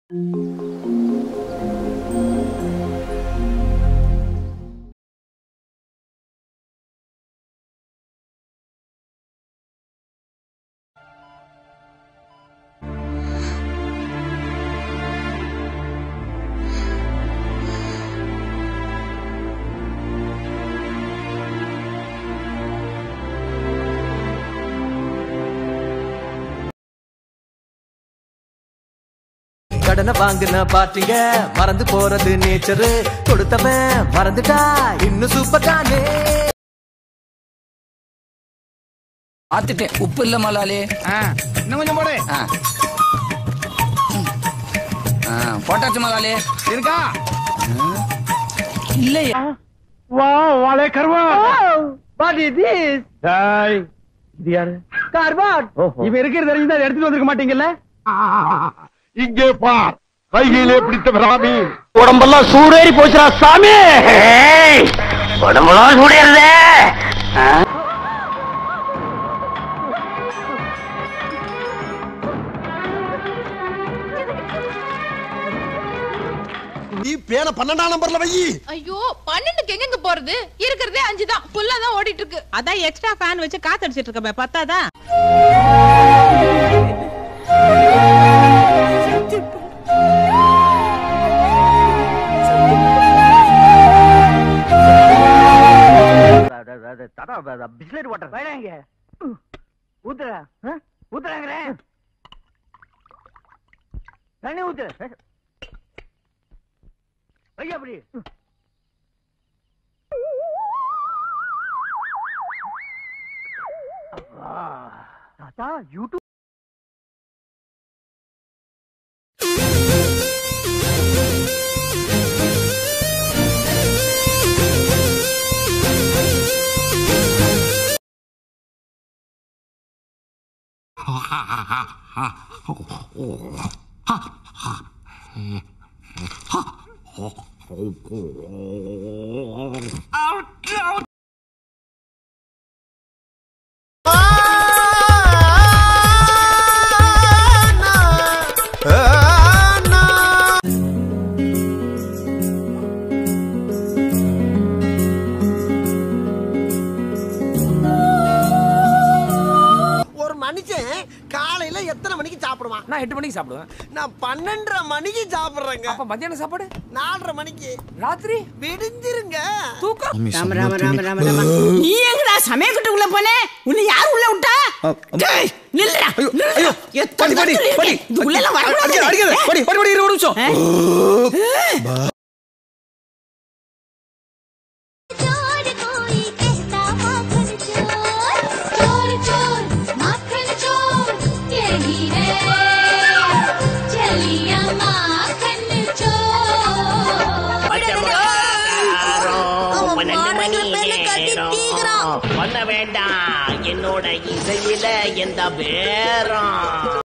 கடனை வாங்கின பாட்டிங்க மறந்து போறது நேச்சரு கொடுத்தவன் மறந்துட்டா இன்னும் சூப்பர் தானே பார்த்துட்டேன் உப்பு இல்ல மலாலே இன்னும் கொஞ்சம் போடு ஆ. ஆ, போட்டாச்சு மலாலே இருக்கா இல்லையா வா வாழை கருவா வாட் இஸ் திஸ் டாய் இது யாரு கார்பாட் இவ இருக்கிறது தெரிஞ்சு அதை எடுத்துட்டு வந்திருக்க மாட்டீங்கல்ல இங்கே பார் கையிலே பிடித்த பிராமி உடம்பெல்லாம் சூடேறி போச்சுடா சாமி உடம்பெல்லாம் சூடேறுதே நீ பேன பன்னெண்டாம் நம்பர்ல வை ஐயோ பன்னெண்டுக்கு எங்க போறது இருக்கிறதே அஞ்சு தான் ஃபுல்லா தான் ஓடிட்டு இருக்கு அதான் எக்ஸ்ட்ரா ஃபேன் வச்சு காத்தடிச்சிட்டு இருக்கமே பத்தாதா பிஸ்லரி வாட்டர் வேணாங்க ஊத்துற ஊத்துறாங்கிறேன் தண்ணி ஊத்து ஐயா அப்படி தாத்தா யூடியூப் ஒரு மனுஷன் காலையில எத்தனை மணிக்கு சாப்பிடுவான் நான் எட்டு மணிக்கு சாப்பிடுவேன் நான் பன்னெண்டரை மணிக்கு சாப்பிடுறேங்க அப்ப மத்தியானம் சாப்பாடு நாலரை மணிக்கு ராத்திரி விடிஞ்சிருங்க தூக்கம் ராம ராம ராம ராம ராம நீ எங்கடா சமயக்கட்டு உள்ள போனே உன்னை யார் உள்ள விட்டா டேய், நில்லுடா, நில்லுடா. எத்தனை தடவை சொல்லிருக்கேன். இதுக்குள்ள எல்லாம் வரக்கூடாது. चोर कोई कहता माखन चोर चोर चोर माखन चोर यही है चलिया माखन चोर பண்ண வேண்டாம் என்னோட இசையில எந்த பேரம்